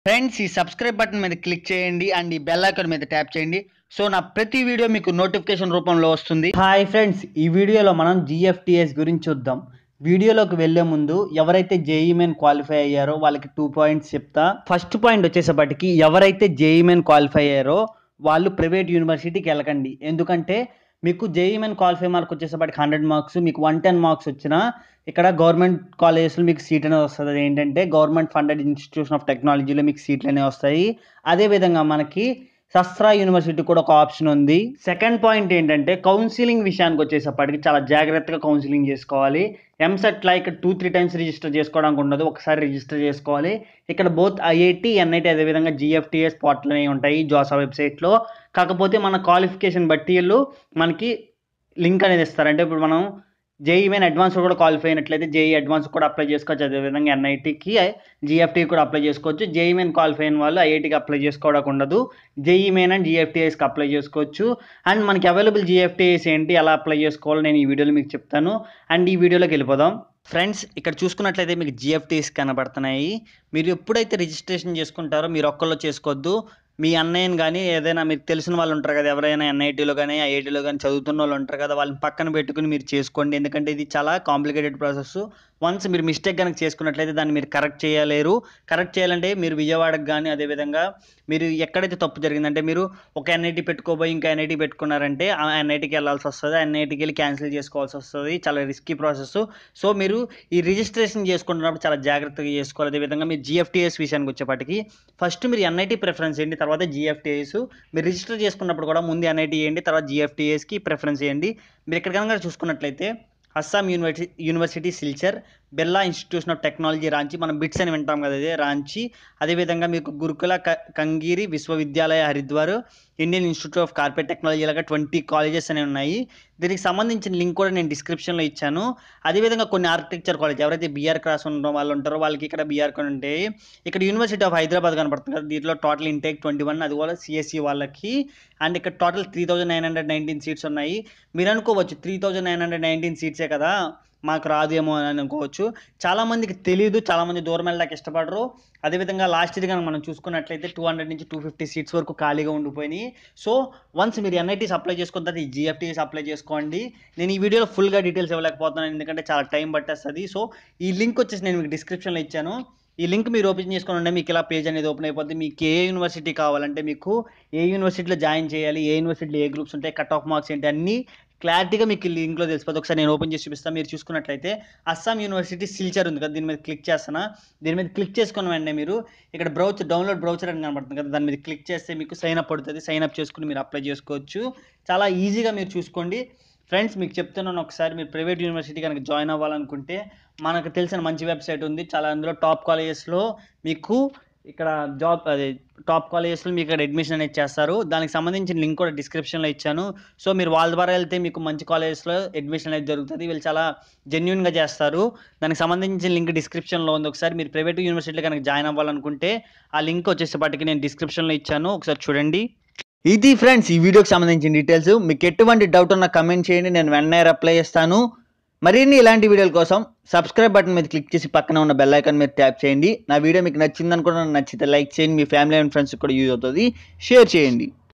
friends ఈ subscribe button మీద click చేయండి అండ్ ఈ బెల్ ఐకాన్ మీద ట్యాప్ చేయండి సో నా ప్రతి వీడియో మీకు నోటిఫికేషన్ రూపంలో వస్తుంది హాయ్ ఫ్రెండ్స్ ఈ వీడియోలో మనం జిఎఫ్టిఎస్ గురించి చూద్దాం వీడియోలోకి వెళ్ళే ముందు ఎవరైతే జేఈ మెయిన్ క్వాలిఫై అయ్యారో వాళ్ళకి టూ పాయింట్స్ చెప్తా ఫస్ట్ పాయింట్ వచ్చేసప్పటికి ఎవరైతే జేఈ మెయిన్ క్వాలిఫై అయ్యారో వాళ్ళు ప్రైవేట్ యూనివర్సిటీకి వెళ్ళకండి ఎందుకంటే మీకు జేఈ మెయిన్ క్వాలిఫై మార్క్ వచ్చేసప్పటికి హండ్రెడ్ మార్క్స్ మీకు వన్ టెన్ మార్క్స్ వచ్చినా ఇక్కడ గవర్నమెంట్ కాలేజెస్లో మీకు సీట్ అనేది వస్తుంది అది ఏంటంటే గవర్నమెంట్ ఫండెడ్ ఇన్స్టిట్యూషన్ ఆఫ్ టెక్నాలజీలో మీకు సీట్లు అనేవి వస్తాయి అదేవిధంగా మనకి శస్త్ర యూనివర్సిటీ కూడా ఒక ఆప్షన్ ఉంది సెకండ్ పాయింట్ ఏంటంటే కౌన్సిలింగ్ విషయానికి వచ్చేసప్పటికి చాలా జాగ్రత్తగా కౌన్సిలింగ్ చేసుకోవాలి EAMCET like two three times register చేసుకోవడానికి ఉండదు ఒకసారి రిజిస్టర్ చేసుకోవాలి ఇక్కడ బోత్ ఐఐటి ఎన్ఐటి అదేవిధంగా జిఎఫ్టిఎస్ పోర్టల్ అనేవి ఉంటాయి జోసా వెబ్సైట్లో కాకపోతే మన క్వాలిఫికేషన్ బట్టి వీళ్ళు మనకి లింక్ అనేది ఇస్తారు అంటే ఇప్పుడు మనం జేఈ మెయిన్ అడ్వాన్స్ కూడా క్వాలిఫై అయినట్లయితే జేఈ అడ్వాన్స్ కూడా అప్లై చేసుకోవచ్చు అదేవిధంగా ఎన్ఐటికి జిఎఫ్టీ కూడా అప్లై చేసుకోవచ్చు జేఈ మెయిన్ క్వాలిఫై అయిన వాళ్ళు ఐఐటికి అప్లై చేసుకోవడానికి ఉండదు జేఈ మెయిన్ అండ్ జిఎఫ్టీఎస్కి అప్లై చేసుకోవచ్చు అండ్ మనకి అవైలబుల్ జిఎఫ్టీఎస్ ఏంటి ఎలా అప్లై చేసుకోవాలో నేను ఈ వీడియోలో మీకు చెప్తాను అండ్ ఈ వీడియోలోకి వెళ్ళిపోదాం ఫ్రెండ్స్ ఇక్కడ చూసుకున్నట్లయితే మీకు జిఎఫ్టీఎస్ కనబడుతున్నాయి మీరు ఎప్పుడైతే రిజిస్ట్రేషన్ చేసుకుంటారో మీరు ఒక్కళ్ళు చేసుకోవద్దు మీ అన్నయ్యని కానీ ఏదైనా మీకు తెలిసిన వాళ్ళు ఉంటారు కదా ఎవరైనా ఎన్ఐటీలో కానీ ఐఐటీలో కానీ చదువుతున్న వాళ్ళు ఉంటారు కదా వాళ్ళని పక్కన పెట్టుకుని మీరు చేసుకోండి ఎందుకంటే ఇది చాలా కాంప్లికేటెడ్ ప్రాసెస్ వన్స్ మీరు మిస్టేక్ కనుక చేసుకున్నట్లయితే దాన్ని మీరు కరెక్ట్ చేయలేరు కరెక్ట్ చేయాలంటే మీరు విజయవాడకు కానీ అదేవిధంగా మీరు ఎక్కడైతే తప్పు జరిగిందంటే మీరు ఒక ఎన్ఐటీ పెట్టుకోబోయి ఇంకా ఎన్ఐటీ పెట్టుకున్నారంటే ఆ ఎన్ఐటీకి వెళ్ళాల్సి వస్తుంది ఎన్ఐటీకి వెళ్ళి క్యాన్సిల్ చేసుకోవాల్సి వస్తుంది చాలా రిస్కీ ప్రాసెస్ సో మీరు ఈ రిజిస్ట్రేషన్ చేసుకుంటున్నప్పుడు చాలా జాగ్రత్తగా చేసుకోవాలి అదేవిధంగా మీరు జిఎఫ్టీఎస్ విషయానికి వచ్చేప్పటికి ఫస్ట్ మీరు ఎన్ఐటీ ప్రిఫరెన్స్ చేయండి తర్వాత జిఎఫ్టీఎస్ మీరు రిజిస్టర్ చేసుకున్నప్పుడు కూడా ముందు ఎన్ఐటీ చేయండి తర్వాత జిఎఫ్టీఎస్కి ప్రిఫరెన్స్ చేయండి మీరు ఇక్కడ కనుక చూసుకున్నట్లయితే Assam university university Silchar Birla institution of technology Ranchi మనం బిట్స్ అని వింటాం కదా ఇదే రాంచి అదేవిధంగా మీకు గురుకుల క- Kangri Vishwavidyalaya Haridwar Indian institute of carpet technology లాగా ట్వంటీ కాలేజెస్ అనేవి ఉన్నాయి దీనికి సంబంధించిన లింక్ కూడా నేను డిస్క్రిప్షన్లో ఇచ్చాను అదేవిధంగా కొన్ని ఆర్కిటెక్చర్ కాలేజ్ ఎవరైతే బీఆర్ క్రాస్ ఉన్న వాళ్ళు ఉంటారో వాళ్ళకి ఇక్కడ బీఆర్ కొన్ని ఉంటాయి ఇక్కడ యూనివర్సిటీ ఆఫ్ హైదరాబాద్ కనపడుతుంది కదా దీంట్లో టోటల్ ఇంటేక్ ట్వంటీ వన్ అది కూడా సిఎస్సి వాళ్ళకి అండ్ ఇక్కడ total three thousand nine hundred nineteen seats ఉన్నాయి మీరు అనుకోవచ్చు three thousand nine hundred nineteen సీట్సే కదా మాకు రాదేమో అని అనుకోవచ్చు చాలామందికి తెలియదు చాలామంది దూరం వెళ్ళడానికి ఇష్టపడరు అదేవిధంగా లాస్ట్ ఇయర్ కనుక మనం చూసుకున్నట్లయితే టూ హండ్రెడ్ నుంచి టూ ఫిఫ్టీ సీట్స్ వరకు ఖాళీగా ఉండిపోయినాయి సో వన్స్ మీరు ఎన్ఐటీస్ అప్లై చేసుకున్న తర్వాత ఈ జిఎఫ్టీస్ అప్లై చేసుకోండి నేను ఈ వీడియోలో ఫుల్గా డీటెయిల్స్ ఇవ్వలేకపోతున్నాను ఎందుకంటే చాలా టైం పట్టేస్తుంది సో ఈ లింక్ వచ్చేసి నేను మీకు డిస్క్రిప్షన్లో ఇచ్చాను ఈ లింక్ మీరు ఓపెన్ చేసుకుని ఉంటే మీకు ఇలా పేజ్ అనేది ఓపెన్ అయిపోద్ది మీకు ఏ యూనివర్సిటీ కావాలంటే మీకు ఏ యూనివర్సిటీలో జాయిన్ చేయాలి ఏ యూనివర్సిటీలో ఏ గ్రూప్స్ ఉంటాయి కట్ ఆఫ్ మార్క్స్ ఏంటి అన్నీ క్లారిటీగా మీకు ఈ లింక్లో తెలిసిపోతుంది ఒకసారి నేను ఓపెన్ చేసి చూపిస్తాను మీరు చూసుకున్నట్లయితే అస్సాం యూనివర్సిటీ సిల్చర్ ఉంది కదా దీని మీద క్లిక్ చేస్తానా దీని మీద క్లిక్ చేసుకున్న వెంటనే మీరు ఇక్కడ బ్రౌచర్ డౌన్లోడ్ బ్రౌచర్ అని కనబడుతుంది కదా దాని మీద క్లిక్ చేస్తే మీకు సైన్ అప్ పడుతుంది సైన్ అప్ చేసుకుని మీరు అప్లై చేసుకోవచ్చు చాలా ఈజీగా మీరు చూసుకోండి ఫ్రెండ్స్ మీకు చెప్తున్నాను ఒకసారి మీరు ప్రైవేట్ యూనివర్సిటీ కనుక జాయిన్ అవ్వాలనుకుంటే మనకు తెలిసిన మంచి వెబ్సైట్ ఉంది చాలా అందులో టాప్ కాలేజెస్లో మీకు ఇక్కడ జాబ్ అదే టాప్ కాలేజెస్లో మీకు ఇక్కడ అడ్మిషన్ అనేది చేస్తారు దానికి సంబంధించిన లింక్ కూడా డిస్క్రిప్షన్లో ఇచ్చాను సో మీరు వాళ్ళ ద్వారా వెళ్తే మీకు మంచి కాలేజెస్లో అడ్మిషన్ అనేది జరుగుతుంది వీళ్ళు చాలా జెన్యున్గా చేస్తారు దానికి సంబంధించిన లింక్ డిస్క్రిప్షన్లో ఉంది ఒకసారి మీరు ప్రైవేట్ యూనివర్సిటీలో కనుక జాయిన్ అవ్వాలనుకుంటే ఆ లింక్ వచ్చేసేపటికి నేను డిస్క్రిప్షన్లో ఇచ్చాను ఒకసారి చూడండి ఇది ఫ్రెండ్స్ ఈ వీడియోకి సంబంధించిన డీటెయిల్స్ మీకు ఎటువంటి డౌట్ ఉన్నా కమెంట్ చేయండి నేను వెంటనే రిప్లై చేస్తాను మరిన్ని ఇలాంటి వీడియోల కోసం సబ్స్క్రైబ్ బటన్ మీద క్లిక్ చేసి పక్కన ఉన్న బెల్ ఐకాన్ మీద ట్యాప్ చేయండి నా వీడియో మీకు నచ్చింది అనుకుంటున్నాను నచ్చితే లైక్ చేయండి మీ ఫ్యామిలీ అండ్ ఫ్రెండ్స్ కూడా యూజ్ అవుతుంది షేర్ చేయండి